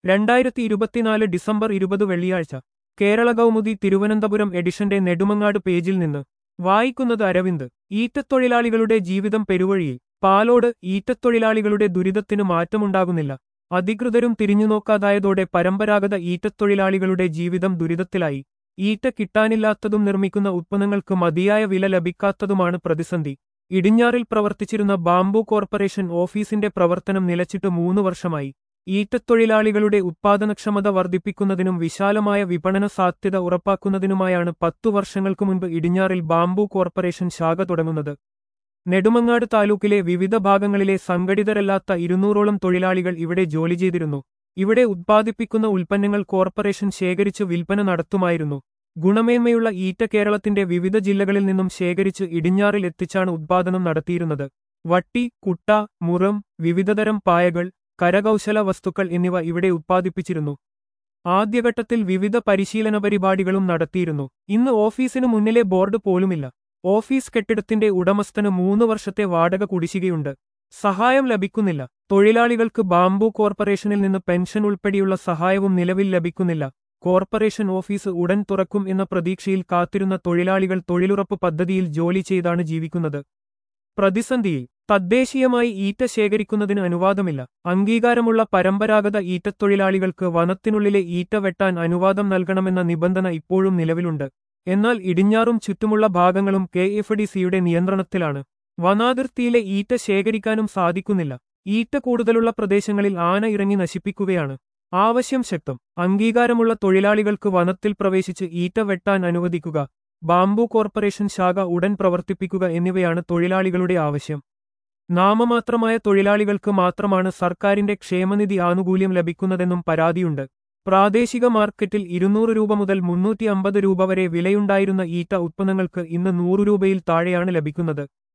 രണ്ടായിരത്തി ഇരുപത്തിനാല് ഡിസംബർ ഇരുപത് വെള്ളിയാഴ്ച കേരള കൗമുദി തിരുവനന്തപുരം എഡിഷന്റെ നെടുമങ്ങാട് പേജിൽ നിന്ന് വായിക്കുന്നത് അരവിന്ദ് ഈറ്റത്തൊഴിലാളികളുടെ ജീവിതം പെരുവഴിയിൽ പാലോട് ഈറ്റത്തൊഴിലാളികളുടെ ദുരിതത്തിന് മാറ്റമുണ്ടാകുന്നില്ല അധികൃതരും തിരിഞ്ഞുനോക്കാതായതോടെ പരമ്പരാഗത ഈറ്റത്തൊഴിലാളികളുടെ ജീവിതം ദുരിതത്തിലായി ഈറ്റ കിട്ടാനില്ലാത്തതും നിർമ്മിക്കുന്ന ഉത്പന്നങ്ങൾക്ക് മതിയായ വില ലഭിക്കാത്തതുമാണ് പ്രതിസന്ധി ഇടിഞ്ഞാറിൽ പ്രവർത്തിച്ചിരുന്ന ബാംബു കോർപ്പറേഷൻ ഓഫീസിന്റെ പ്രവർത്തനം നിലച്ചിട്ട് മൂന്ന് വർഷമായി ഈറ്റത്തൊഴിലാളികളുടെ ഉത്പാദനക്ഷമത വർദ്ധിപ്പിക്കുന്നതിനും വിശാലമായ വിപണന സാധ്യത ഉറപ്പാക്കുന്നതിനുമായാണ് പത്തു വർഷങ്ങൾക്കു മുൻപ് ഇടിഞ്ഞാറിൽ ബാംബു കോർപ്പറേഷൻ ശാഖ തുടങ്ങുന്നത് നെടുമങ്ങാട് താലൂക്കിലെ വിവിധ ഭാഗങ്ങളിലെ സംഘടിതരല്ലാത്ത ഇരുന്നൂറോളം തൊഴിലാളികൾ ഇവിടെ ജോലി ചെയ്തിരുന്നു ഇവിടെ ഉത്പാദിപ്പിക്കുന്ന ഉൽപ്പന്നങ്ങൾ കോർപ്പറേഷൻ ശേഖരിച്ച് വിൽപ്പന നടത്തുമായിരുന്നു ഗുണമേന്മയുള്ള ഈറ്റ കേരളത്തിന്റെ വിവിധ ജില്ലകളിൽ നിന്നും ശേഖരിച്ച് ഇടിഞ്ഞാറിൽ എത്തിച്ചാണ് ഉത്പാദനം നടത്തിയിരുന്നത് വട്ടി കുട്ട മുറം വിവിധതരം പായകൾ കരകൗശല വസ്തുക്കൾ എന്നിവ ഇവിടെ ഉത്പാദിപ്പിച്ചിരുന്നു ആദ്യഘട്ടത്തിൽ വിവിധ പരിശീലന പരിപാടികളും നടത്തിയിരുന്നു ഇന്ന് ഓഫീസിനു മുന്നിലെ ബോർഡ് പോലുമില്ല ഓഫീസ് കെട്ടിടത്തിന്റെ ഉടമസ്ഥന് മൂന്ന് വർഷത്തെ വാടക കുടിശ്ശികയുണ്ട് സഹായം ലഭിക്കുന്നില്ല തൊഴിലാളികൾക്ക് ബാംബു കോർപ്പറേഷനിൽ നിന്ന് പെൻഷൻ ഉൾപ്പെടെയുള്ള സഹായവും നിലവിൽ ലഭിക്കുന്നില്ല കോർപ്പറേഷൻ ഓഫീസ് ഉടൻ തുറക്കും എന്ന പ്രതീക്ഷയിൽ കാത്തിരുന്ന തൊഴിലാളികൾ തൊഴിലുറപ്പ് പദ്ധതിയിൽ ജോലി ചെയ്താണ് ജീവിക്കുന്നത് പ്രതിസന്ധിയിൽ തദ്ദേശീയമായി ഈറ്റ ശേഖരിക്കുന്നതിന് അനുവാദമില്ല അംഗീകാരമുള്ള പരമ്പരാഗത ഈറ്റത്തൊഴിലാളികൾക്ക് വനത്തിനുള്ളിലെ ഈറ്റ വെട്ടാൻ അനുവാദം നൽകണമെന്ന നിബന്ധന ഇപ്പോഴും നിലവിലുണ്ട് എന്നാൽ ഇടിഞ്ഞാറും ചുറ്റുമുള്ള ഭാഗങ്ങളും കെ എഫ് ഡി സിയുടെ നിയന്ത്രണത്തിലാണ് വനാതിർത്തിയിലെ ഈറ്റ ശേഖരിക്കാനും സാധിക്കുന്നില്ല ഈറ്റ കൂടുതലുള്ള പ്രദേശങ്ങളിൽ ആന ഇറങ്ങി നശിപ്പിക്കുകയാണ് ആവശ്യം ശക്തം അംഗീകാരമുള്ള തൊഴിലാളികൾക്ക് വനത്തിൽ പ്രവേശിച്ച് ഈറ്റ വെട്ടാൻ അനുവദിക്കുക ബാംബു കോർപ്പറേഷൻ ശാഖ ഉടൻ പ്രവർത്തിപ്പിക്കുക എന്നിവയാണ് തൊഴിലാളികളുടെ ആവശ്യം നാമമാത്രമായ തൊഴിലാളികൾക്ക് മാത്രമാണ് സർക്കാരിന്റെ ക്ഷേമനിധി ആനുകൂല്യം ലഭിക്കുന്നതെന്നും പരാതിയുണ്ട് പ്രാദേശിക മാർക്കറ്റിൽ ഇരുന്നൂറ് രൂപ മുതൽ മുന്നൂറ്റി അമ്പത് രൂപ വരെ വിലയുണ്ടായിരുന്ന ഈറ്റ ഉത്പന്നങ്ങൾക്ക് ഇന്ന് നൂറു രൂപയിൽ താഴെയാണ് ലഭിക്കുന്നത്